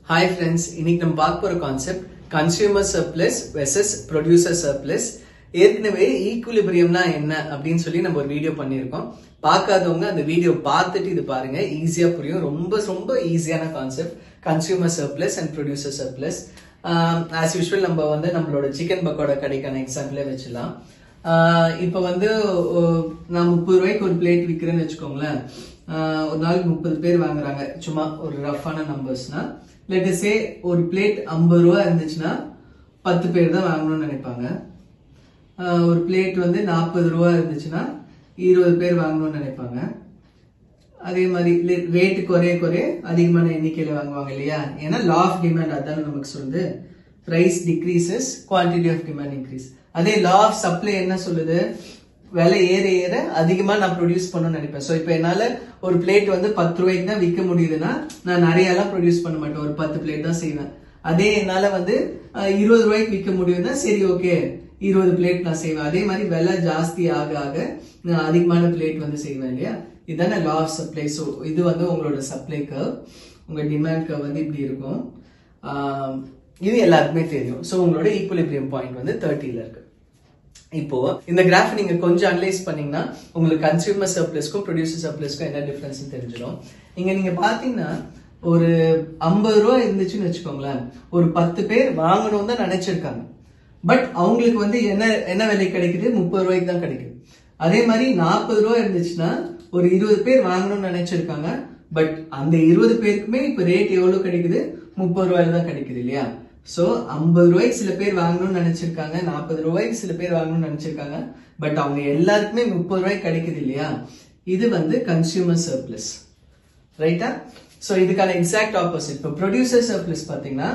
hi friends இன்னைக்கு நம்ம பார்க்க போற concept consumer surplus versus producer surplus ஏற்கனவே ஈக்குலிபிரியம்னா என்ன அப்படின்னு சொல்லி நம்ம ஒரு வீடியோ பண்ணியிருக்கோம் பார்க்காதவங்க அந்த வீடியோ பார்த்துட்டு இது பாருங்க ஈஸியா புரியும் ரொம்ப ரொம்ப ஈஸியான concept consumer surplus and producer surplus as usual நம்ம வந்து நம்மளோட சிக்கன் பக்கோட கடைக்கான எக்ஸாம்பிளே வச்சிடலாம் இப்போ வந்து ஒ- நான் முப்பது ரூபாய்க்கு ஒரு பிளேட் விற்கிறேன்னு வச்சுக்கோங்களேன் ஆஹ் ஒரு நாளைக்கு முப்பது பேர் வாங்குறாங்க சும்மா ஒரு ரஃபான நம்பர்ஸ்னா லெட் சே ஒரு பிளேட் ஐம்பது ரூபா இருந்துச்சுன்னா பத்து பேர் தான் வாங்கணும்னு நினைப்பாங்க ஆஹ் ஒரு பிளேட் வந்து நாற்பது ரூபா இருந்துச்சுன்னா இருபது பேர் வாங்கணும்னு நினைப்பாங்க அதே மாதிரி ரேட்டு குறைய குறைய அதிகமான எண்ணிக்கையில வாங்குவாங்க இல்லையா ஏன்னா லா ஆஃப் டிமாண்ட் அதான நமக்கு சொல்லுது price decreases quantity of demand increase அதே லா ஆஃப் சப்ளை என்ன சொல்லுது விலை ஏற ஏற அதிகமா நான் ப்ரொடியூஸ் பண்ணணும்னு நினைப்பேன் ஸோ இப்போ என்னால ஒரு பிளேட் வந்து பத்து ரூபாய்க்கு தான் விற்க முடியுதுன்னா நான் நிறைய எல்லாம் ப்ரொடியூஸ் பண்ண மாட்டேன் ஒரு பத்து பிளேட் தான் செய்வேன் அதே என்னால வந்து அஹ், இருபது ரூபாய்க்கு விற்க முடியும்னா சரி ஓகே இருபது பிளேட் நான் செய்வேன் அதே மாதிரி விலை ஜாஸ்தி ஆக ஆக நான் அதிகமான பிளேட் வந்து செய்வேன் இல்லையா இதுதானே லா ஆஃப் சப்ளை ஸோ இது வந்து உங்களோட சப்ளை கர்வ் உங்க டிமாண்ட் கர்வ் வந்து இப்படி இருக்கும் ஆம், இது எல்லாருக்குமே தெரியும் ஸோ உங்களோட ஈக்குவலிபிரியம் பாயிண்ட் வந்து தேர்ட்டில இருக்கு இப்போ இந்த கிராஃப் நீங்க கொஞ்சம் அனலைஸ் பண்ணீங்கன்னா உங்களுக்கு கன்சியூமர் சர்ப்ளஸ்க்கும் ப்ரொடியூசர் சர்ப்ளஸ்க்கும் என்ன டிஃபரன்ஸ் தெரிஞ்சிடும் இங்க நீங்க பாத்தீங்கன்னா ஒரு ஐம்பது ரூபா இருந்துச்சுன்னு வச்சுக்கோங்களேன் ஒரு பத்து பேர் வாங்கணும்னு தான் நினைச்சிருக்காங்க பட் அவங்களுக்கு வந்து என்ன என்ன விலை கிடைக்குது முப்பது ரூபாய்க்கு தான் கிடைக்குது அதே மாதிரி நாற்பது ரூபா இருந்துச்சுன்னா ஒரு இருபது பேர் வாங்கணும்னு நினைச்சிருக்காங்க பட் அந்த இருபது பேருக்குமே இப்ப ரேட் எவ்வளவு கிடைக்குது முப்பது ரூபாயில தான் கிடைக்குது இல்லையா சோ ஐம்பது ரூபாய்க்கு சில பேர் வாங்கணும்னு நினைச்சிருக்காங்க நாற்பது ரூபாய்க்கு சில பேர் வாங்கணும்னு நினைச்சிருக்காங்க பட் அவங்க எல்லாருக்குமே முப்பது ரூபாய்க்கு கிடைக்குது இல்லையா இது வந்து கன்சியூமர் சர்ப்ளஸ் ரைட்டா சோ இதுக்கான எக்ஸாக்ட் ஆப்போசிட் இப்போ ப்ரொடியூசர் சர்ப்ளஸ் பாத்தீங்கன்னா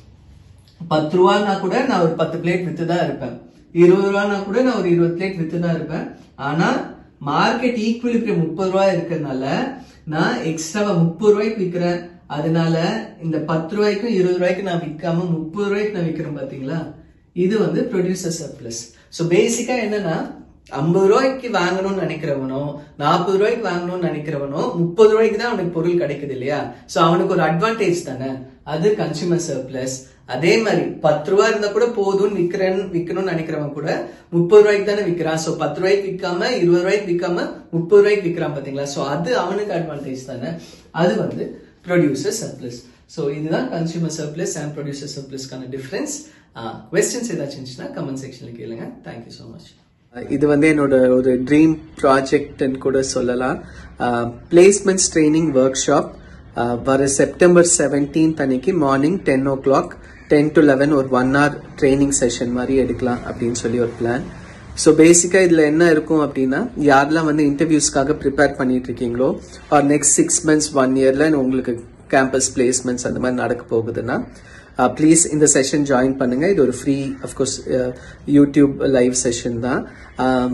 பத்து ரூபான்னா கூட நான் ஒரு பத்து பிளேட் வித்து தான் இருப்பேன் இருபது ரூபான்னா கூட நான் ஒரு இருபது பிளேட் வித்து தான் இருப்பேன் ஆனா மார்க்கெட் ஈக்குவலிபிரியம் முப்பது ரூபாய் இருக்கிறதுனால நான் எக்ஸ்ட்ராவா முப்பது ரூபாய்க்கு விற்கிறேன் அதனால இந்த பத்து ரூபாய்க்கும் இருபது ரூபாய்க்கு நான் விற்காம முப்பது ரூபாய்க்கு நான் விற்கிறேன் பாத்தீங்களா இது வந்து ப்ரொடியூசர் சர்ப்ளஸ் ஸோ பேசிக்கா என்னன்னா ஐம்பது ரூபாய்க்கு வாங்கணும்னு நினைக்கிறவனோ நாற்பது ரூபாய்க்கு வாங்கணும்னு நினைக்கிறவனோ முப்பது ரூபாய்க்கு தான் அவனுக்கு பொருள் கிடைக்குது இல்லையா சோ அவனுக்கு ஒரு அட்வான்டேஜ் தானே அது கன்சியூமர் சர்ப்ளஸ் அதே மாதிரி பத்து ரூபா இருந்தா கூட போதும்னு விக்கிறேன்னு விற்கணும்னு நினைக்கிறவன் கூட முப்பது ரூபாய்க்கு தானே விற்கிறான் சோ பத்து ரூபாய்க்கு விற்காம இருபது ரூபாய்க்கு விற்காம முப்பது ரூபாய்க்கு விற்கிறான் பாத்தீங்களா சோ அது அவனுக்கு அட்வான்டேஜ் தானே அது வந்து ப்ரொடியூசர் சர்ப்ளஸ் ஸோ இதுதான் கன்சியூமர் சர்ப்ளஸ் அண்ட் ப்ரொடியூசர் சர்ப்ளஸ்க்கான டிஃபரன்ஸ் கொஸ்டின்ஸ் ஏதாச்சும் இருந்துச்சுன்னா கமெண்ட் செக்ஷன்ல கேளுங்க தேங்க்யூ ஸோ மச் இது வந்து என்னோட ஒரு ட்ரீம் ப்ராஜெக்ட்னு கூட சொல்லலாம் பிளேஸ்மெண்ட்ஸ் ட்ரைனிங் ஒர்க் ஷாப் வர செப்டம்பர் செவன்டீன்த் அன்னைக்கு morning ten o'clock ten to eleven ஒரு ஒன் ஹவர் ட்ரைனிங் செஷன் மாதிரி எடுக்கலாம் அப்படின்னு சொல்லி ஒரு பிளான் ஸோ பேசிக்காக இதில் என்ன இருக்கும் அப்படின்னா யாரெல்லாம் வந்து இன்டர்வியூஸ்க்காக ப்ரிப்பேர் பண்ணிட்டு இருக்கீங்களோ or next six months one இயரில் உங்களுக்கு கேம்பஸ் பிளேஸ்மெண்ட்ஸ் அந்த மாதிரி நடக்க போகுதுன்னா ப்ளீஸ் இந்த செஷன் ஜாயின் பண்ணுங்க இது ஒரு free of course YouTube live session தான் Um,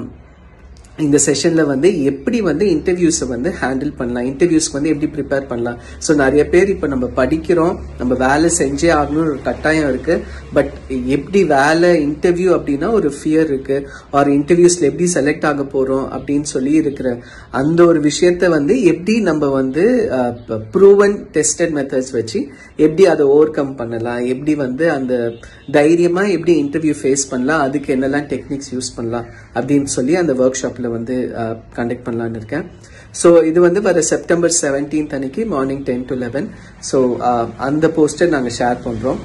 இந்த செஷன்ல வந்து எப்படி வந்து இன்டர்வியூஸை வந்து ஹேண்டில் பண்ணலாம் இன்டர்வியூஸ்க்கு வந்து எப்படி ப்ரிப்பேர் பண்ணலாம் ஸோ நிறைய பேர் இப்போ நம்ம படிக்கிறோம் நம்ம வேலை செஞ்சே ஆகணும்னு ஒரு கட்டாயம் இருக்கு பட் எப்படி வேலை இன்டர்வியூ அப்படின்னா ஒரு ஃபியர் இருக்கு ஆர் இன்டர்வியூஸ்ல எப்படி செலக்ட் ஆக போறோம் அப்படின்னு சொல்லி இருக்கிற அந்த ஒரு விஷயத்த வந்து எப்படி நம்ம வந்து ப்ரூவன் டெஸ்டட் மெத்தட்ஸ் வச்சு எப்படி அதை ஓவர் கம் பண்ணலாம் எப்படி வந்து அந்த தைரியமா எப்படி இன்டர்வியூ ஃபேஸ் பண்ணலாம் அதுக்கு என்னெல்லாம் டெக்னிக்ஸ் யூஸ் பண்ணலாம் அப்படின்னு சொல்லி அந்த ஒர்க் ஷாப்ல வந்து கண்டக்ட் பண்ணலாம்னு இருக்கேன் ஸோ இது வந்து வர செப்டம்பர் செவன்டீன்த் அன்னைக்கு morning ten to eleven so அந்த போஸ்டர் நாங்கள் ஷேர் பண்றோம்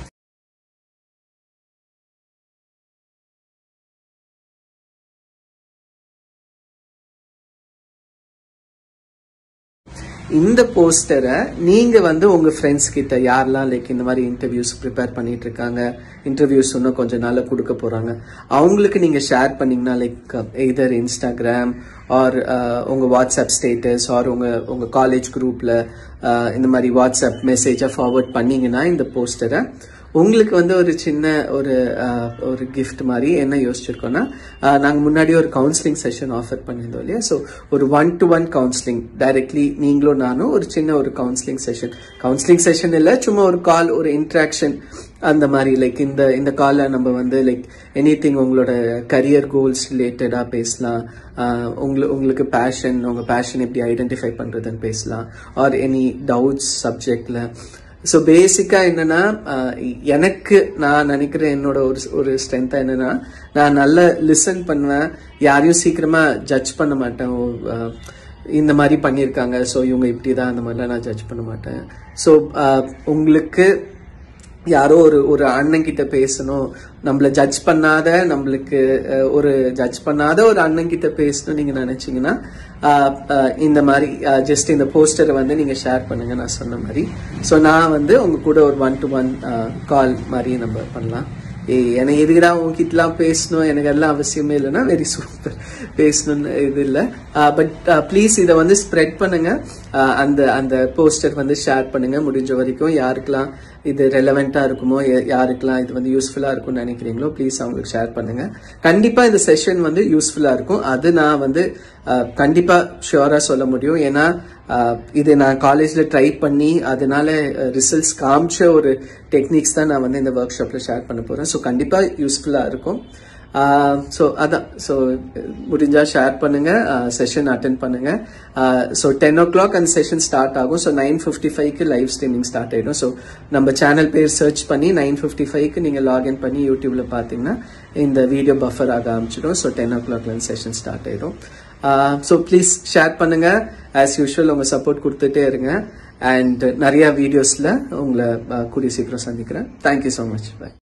இந்த போஸ்டரை நீங்க வந்து உங்க ஃப்ரெண்ட்ஸ் கிட்ட யாரெல்லாம் லைக் இந்த மாதிரி இன்டர்வியூஸ் ப்ரிப்பேர் பண்ணிட்டு இருக்காங்க இன்டர்வியூஸ் இன்னும் கொஞ்ச நாள்ல கொடுக்க போறாங்க அவங்களுக்கு நீங்க ஷேர் பண்ணீங்கன்னா லைக் எய்தர் இன்ஸ்டாகிராம் ஆர் உங்க வாட்ஸ்அப் ஸ்டேட்டஸ் ஆர் உங்க உங்க காலேஜ் குரூப்ல இந்த மாதிரி வாட்ஸ்அப் மெசேஜை ஃபார்வர்ட் பண்ணீங்கன்னா இந்த போஸ்டரை உங்களுக்கு வந்து ஒரு சின்ன ஒரு அஹ், ஒரு கிஃப்ட் மாதிரி என்ன யோசிச்சிருக்கோம்னா அஹ், நாங்க முன்னாடி ஒரு கவுன்சிலிங் செஷன் ஆஃபர் பண்ணியிருந்தோம் இல்லையா ஸோ ஒரு one to one counselling directly நீங்களும் நானும் ஒரு சின்ன ஒரு கவுன்சிலிங் செஷன் கவுன்சிலிங் செஷன் இல்லை சும்மா ஒரு கால் ஒரு இன்ட்ராக்ஷன் அந்த மாதிரி லைக் இந்த இந்த காலை நம்ம வந்து லைக் எனி திங் உங்களோட கரியர் கோல்ஸ் ரிலேட்டடாக பேசலாம் ஆஹ் உங்களு உங்களுக்கு பேஷன் உங்க பேஷன் எப்படி ஐடென்டிஃபை பண்றதுன்னு பேசலாம் ஆர் எனி டவுட்ஸ் சப்ஜெக்ட்ல ஸோ பேசிக்கா என்னன்னா ஆஹ் எனக்கு நான் நினைக்கிறேன் என்னோட ஒரு ஒரு ஸ்ட்ரென்த்தா என்னன்னா நான் நல்லா லிசன் பண்ணுவேன் யாரையும் சீக்கிரமா ஜட்ஜ் பண்ண மாட்டேன் ஓ, ஆஹ் இந்த மாதிரி பண்ணியிருக்காங்க ஸோ இவங்க இப்படி தான் அந்த மாதிரிலாம் நான் ஜட்ஜ் பண்ண மாட்டேன் ஸோ உங்களுக்கு யாரோ ஒரு ஒரு அண்ணன் கிட்ட பேசணும் நம்மள ஜட்ஜ் பண்ணாத நம்மளுக்கு அஹ், ஒரு ஜட்ஜ் பண்ணாத ஒரு அண்ணன் கிட்ட பேசணும் நீங்க நினைச்சீங்கன்னா ஆஹ், ஆஹ், இந்த மாதிரி ஜஸ்ட் இந்த போஸ்டரை வந்து நீங்க ஷேர் பண்ணுங்க நான் சொன்ன மாதிரி ஸோ நான் வந்து உங்க கூட ஒரு ஒன் டு ஒன் கால் மாதிரி நம்ம பண்ணலாம் ஏய் எனக்கு எதுக்குடா உங்ககிட்டலாம் பேசணும் எனக்கு எல்லாம் அவசியமே இல்லைன்னா வெரி சூப்பர் பேசணும்னு இது இல்லை பட் ப்ளீஸ் இதை வந்து ஸ்ப்ரெட் பண்ணுங்க ஆஹ் அந்த அந்த போஸ்டர் வந்து ஷேர் பண்ணுங்க முடிஞ்ச வரைக்கும் யாருக்கெல்லாம் இது ரெலவெண்டா இருக்குமோ யா- யாருக்கெல்லாம் இது வந்து யூஸ்ஃபுல்லா இருக்கும்னு நினைக்கிறீங்களோ ப்ளீஸ் அவங்களுக்கு ஷேர் பண்ணுங்க கண்டிப்பா இந்த செஷன் வந்து யூஸ்ஃபுல்லா இருக்கும் அது நான் வந்து ஆஹ் கண்டிப்பா ஷியோரா சொல்ல முடியும் ஏன்னா ஆஹ் இது நான் காலேஜ்ல ட்ரை பண்ணி அதனால ரிசல்ட்ஸ் காமிச்ச ஒரு டெக்னிக்ஸ் தான் நான் வந்து இந்த ஒர்க் ஷாப்ல ஷேர் பண்ண போறேன் ஸோ கண்டிப்பா யூஸ்ஃபுல்லா இருக்கும் ஸோ அதான் ஸோ முடிஞ்சா ஷேர் பண்ணுங்க செஷன் அட்டன் பண்ணுங்க ஸோ டென் ஓ கிளாக் அந்த செஷன் ஸ்டார்ட் ஆகும் ஸோ நைன் ஃபிஃப்டி ஃபைவ்க்கு லைவ் ஸ்ட்ரீமிங் ஸ்டார்ட் ஆயிடும் ஸோ நம்ம சேனல் பேர் சர்ச் பண்ணி நைன் ஃபிஃப்டி ஃபைவ்க்கு நீங்கள் லாகின் பண்ணி யூடியூப்ல பார்த்தீங்கன்னா இந்த வீடியோ பஃபர் ஆக ஆரம்பிச்சிடும் ஸோ டென் ஓ கிளாக்ல செஷன் ஸ்டார்ட் ஆயிடும் ஸோ ப்ளீஸ் ஷேர் பண்ணுங்க ஆஸ் யூஷுவல் உங்க சப்போர்ட் கொடுத்துட்டே இருங்க அண்ட் நிறைய வீடியோஸ்ல உங்களை uh, கூடிய சீக்கிரம் சந்திக்கிறேன் தேங்க்யூ ஸோ மச் பை